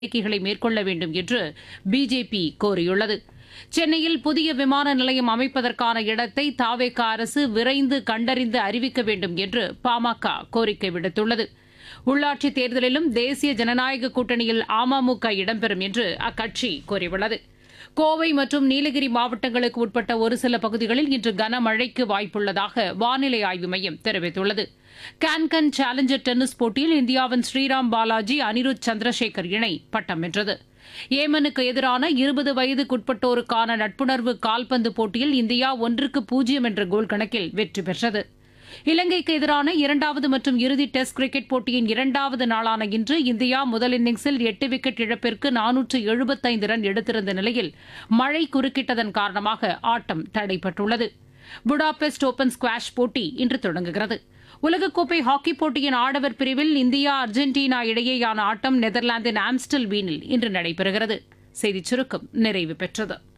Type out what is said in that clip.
நடவடிக்கைகளை மேற்கொள்ள வேண்டும் என்று பிஜேபி கோரியுள்ளது சென்னையில் புதிய விமான நிலையம் அமைப்பதற்கான இடத்தை தாவேக அரசு விரைந்து கண்டறிந்து அறிவிக்க வேண்டும் என்று பாமக கோரிக்கை விடுத்துள்ளது உள்ளாட்சித் தேர்தலிலும் தேசிய ஜனநாயக கூட்டணியில் அமமுக இடம்பெறும் என்று அக்கட்சி கூறியுள்ளது கோவை மற்றும் நீலகிரி மாவட்டங்களுக்கு உட்பட்ட ஒரு சில பகுதிகளில் இன்று கனமழைக்கு வாய்ப்புள்ளதாக வானிலை ஆய்வு மையம் தெரிவித்துள்ளது கான்கன் சேலஞ்சர் டென்னிஸ் போட்டியில் இந்தியாவின் ஸ்ரீராம் பாலாஜி அனிருத் சந்திரசேகர் இணை பட்டம் வென்றது ஏமனுக்கு எதிரான இருபது வயதுக்குட்பட்டோருக்கான நட்புணர்வு கால்பந்து போட்டியில் இந்தியா ஒன்றுக்கு பூஜ்ஜியம் என்ற கோல் கணக்கில் வெற்றி பெற்றது இலங்கைக்கு எதிரான இரண்டாவது மற்றும் இறுதி டெஸ்ட் கிரிக்கெட் போட்டியின் இரண்டாவது நாளான இன்று இந்தியா முதல் இன்னிங்ஸில் எட்டு விக்கெட் இழப்பிற்கு நானூற்று எழுபத்தைந்து ரன் எடுத்திருந்த நிலையில் மழை குறுக்கிட்டதன் காரணமாக ஆட்டம் தடைப்பட்டுள்ளது புடாபெஸ்ட் ஓபன் ஸ்குவாஷ் போட்டி இன்று தொடங்குகிறது உலகக்கோப்பை ஹாக்கிப் போட்டியின் ஆடவர் பிரிவில் இந்தியா அர்ஜென்டினா இடையேயான ஆட்டம் நெதர்லாந்தின் ஆம்ஸ்டல் வீனில் இன்று நடைபெறுகிறது செய்திச் சுருக்கம் நிறைவு பெற்றது